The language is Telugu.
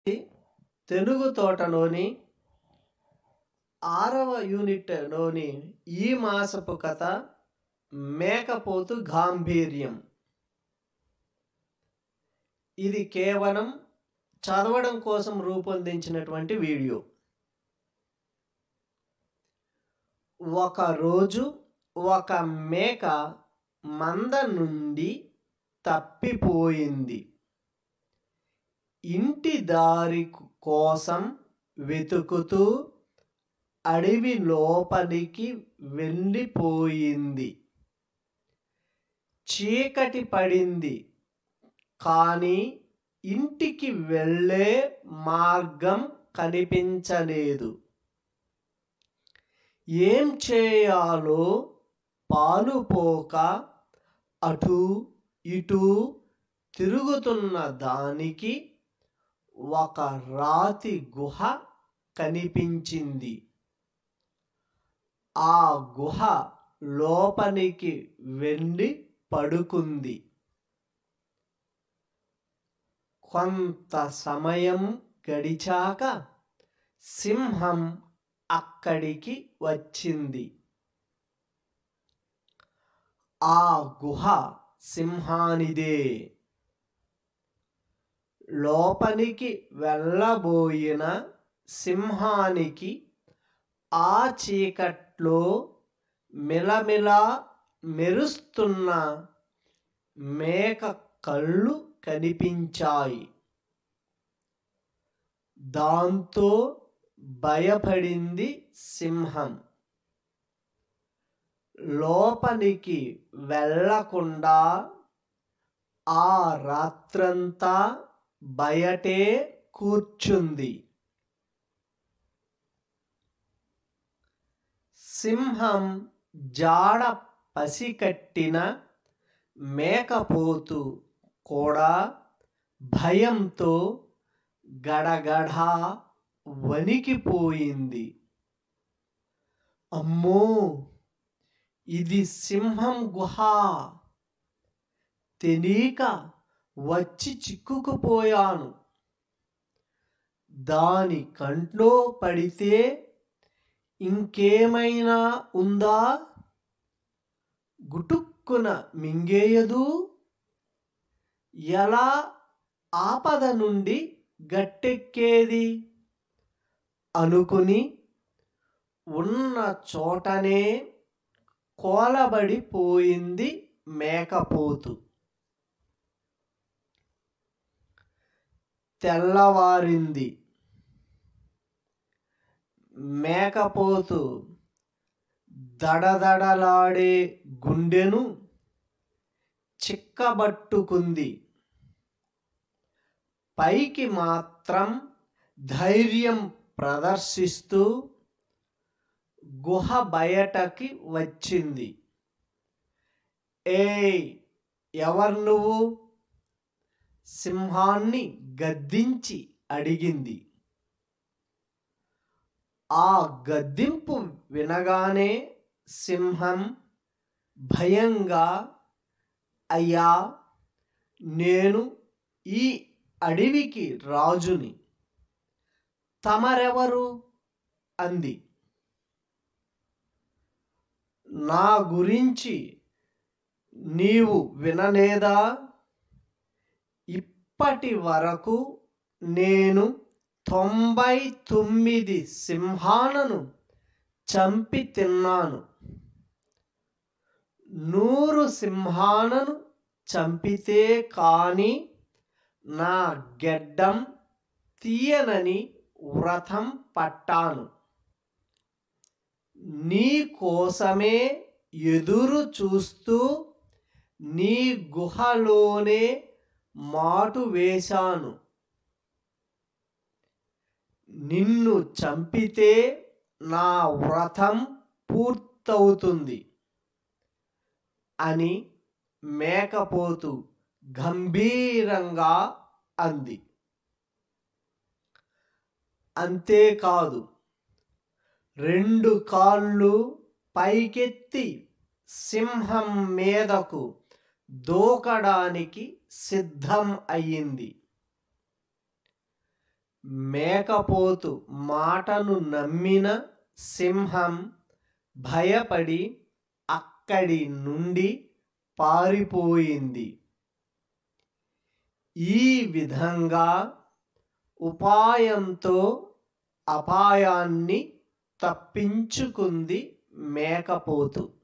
తెనుగు తోటలోని ఆరవ యూనిట్లోని ఈ మాసపు కథ మేకపోతు గాంభీర్యం ఇది కేవలం చదవడం కోసం రూపొందించినటువంటి వీడియో ఒకరోజు ఒక మేక మంద నుండి తప్పిపోయింది ఇంటి దారి కోసం వెతుకుతూ అడవి లోపలికి వెళ్ళిపోయింది చీకటి పడింది కానీ ఇంటికి వెళ్ళే మార్గం కనిపించలేదు ఏం చేయాలో పాలుపోక అటు ఇటు తిరుగుతున్న దానికి ఒక రాతి గుహ కనిపించింది ఆ గుహ లోపలికి వెళ్ళి పడుకుంది కొంత సమయం గడిచాక సింహం అక్కడికి వచ్చింది ఆ గుహ సింహానిదే లోపలికి వెళ్ళబోయిన సింహానికి ఆ చీకట్లో మిలమిలా మెరుస్తున్న మేక కళ్ళు కనిపించాయి దాంతో భయపడింది సింహం లోపలికి వెళ్ళకుండా ఆ రాత్రంతా బయటే కూర్చుంది సింహం జాడ పసికట్టిన మేకపోతు కూడా భయంతో గడగడ వణికిపోయింది అమ్మో ఇది సింహం గుహ తెలియక వచ్చి చిక్కుకుపోయాను దాని కంట్లో పడితే ఇంకేమైనా ఉందా గుటుక్కున మింగేయదు ఎలా ఆపద నుండి గట్టెక్కేది అనుకుని ఉన్న చోటనే కోలబడిపోయింది మేకపోతు తెల్లవారింది మేకపోతు దడదడలాడే గుండెను చిక్కబట్టుకుంది పైకి మాత్రం ధైర్యం ప్రదర్శిస్తూ గుహ బయటకి వచ్చింది ఏయ్ ఎవరు నువ్వు సింహాన్ని గద్దించి అడిగింది ఆ గద్దింపు వినగానే సింహం భయంగా అయ్యా నేను ఈ అడవికి రాజుని తమరెవరు అంది నా గురించి నీవు వినలేదా ఇప్పటి వరకు నేను తొంభై తొమ్మిది సింహాలను చంపి తిన్నాను నూరు సింహాలను చంపితే కాని నా గెడ్డం తీయనని వ్రతం పట్టాను నీ కోసమే ఎదురు చూస్తూ నీ గుహలోనే మాటు వేశాను నిన్ను చంపితే నా వ్రతం పూర్తవుతుంది అని మేకపోతు గంభీరంగా అంది అంతేకాదు రెండు కాళ్ళు పైకెత్తి సింహం మీదకు దూకడానికి సిద్ధం అయ్యింది మేకపోతు మాటను నమ్మిన సింహం భయపడి అక్కడి నుండి పారిపోయింది ఈ విధంగా ఉపాయంతో అపాయాన్ని తప్పించుకుంది మేకపోతు